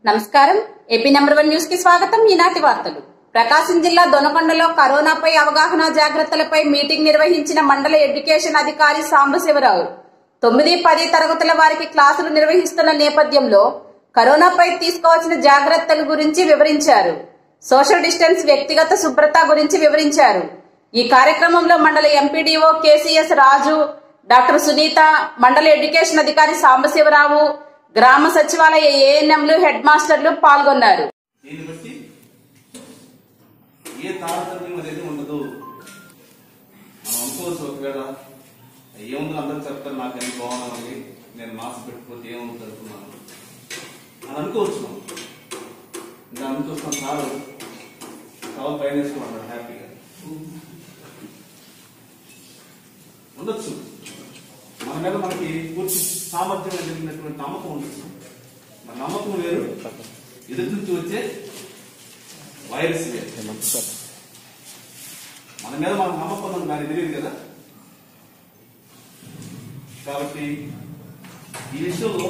నమస్కారం AP number one news కి స్వాగతం ఈనాటి వార్తలు ప్రకాశం జిల్లా దొనకొండలో కరోనాపై అవగాహన జాగ్రత్తలపై మీటింగ్ నిర్వహించిన మండల ఎడ్యుకేషన్ అధికారి సాంబశివరావు తొమ్మిది పది తరగతుల వారికి క్లాసులు నిర్వహిస్తున్న నేపథ్యంలో కరోనాపై తీసుకోవాల్సిన జాగ్రత్తల గురించి వివరించారు సోషల్ డిస్టెన్స్ వ్యక్తిగత శుభ్రత గురించి వివరించారు ఈ కార్యక్రమంలో మండల MPDO KCS Raju doctor Sunitha మండల ఎడ్యుకేషన్ అధికారి సాంబశివరావు గ్రామ సచివాలయ ఏఎన్ఎంలు హెడ్ మాస్టర్లు పాల్గొన్నారు దీన్ని బట్టి ఏ తారతమ్యం అనేది ఉండదు మనం అనుకోవచ్చు ఒకవేళ ఏముంది అందరూ చెప్తారు నాకు ఏం బాగున్నామని నేను మాస్క్ పెట్టుకోతే ఏముంది చదువుతున్నాను అని అనుకోవచ్చు మనం ఇంకా అనుకోస్తాం సారు టవల్ పైన వేసుకున్నాడు హ్యాపీగా ఉండొచ్చు మన మీద మనకి పూర్తి సామర్థ్యం కలిగినటువంటి నమ్మకం ఉండొచ్చు మన నమ్మకం వేరు ఎదుటి నుంచి వచ్చే వైరస్ వేరు మన మీద మనకు నమ్మకం ఉందని దానికి తెలియదు కదా కాబట్టి ఈ విషయంలో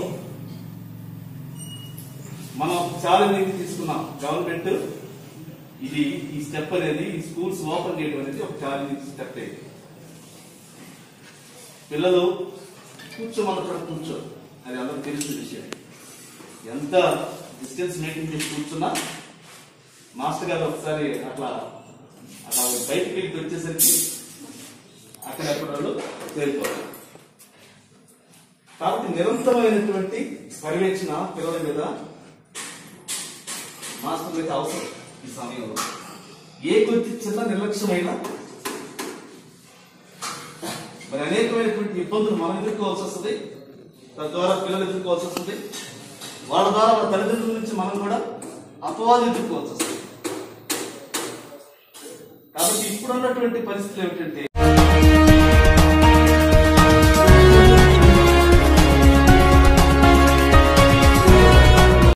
మనం ఛాలెంజ్ తీసుకున్నాం గవర్నమెంట్ ఇది ఈ స్టెప్ అనేది ఈ స్కూల్స్ ఓపెన్ చేయడం అనేది ఒక ఛాలెంజ్ స్టెప్ ఇది పిల్లలు కూర్చోమన్నప్పుడు కూర్చో అది అందరూ తెలిసిన విషయం ఎంత డిస్టెన్స్ మెయింటైన్ చేసి కూర్చున్నా మాస్టర్ గారు ఒకసారి అట్లా అట్లా బయటికి వెళ్ళి వచ్చేసరికి అక్కడ ఎక్కడ వాళ్ళు చేరిపోతారు కాబట్టి నిరంతరమైనటువంటి పర్యవేక్షణ పిల్లల మీద మాస్టర్ అయితే అవసరం ఈ సమయంలో ఏ కొద్ది చిన్న నిర్లక్ష్యమైన మరి అనేకమైనటువంటి ఇబ్బందులు మనం ఎదుర్కోవాల్సి వస్తుంది తద్వారా పిల్లలు ఎదుర్కోవాల్సి వస్తుంది వాళ్ళ ద్వారా వాళ్ళ తల్లిదండ్రుల నుంచి మనం కూడా అపవాదం ఎదుర్కోవాల్సి వస్తుంది కాబట్టి ఇప్పుడున్నటువంటి పరిస్థితులు ఏమిటంటే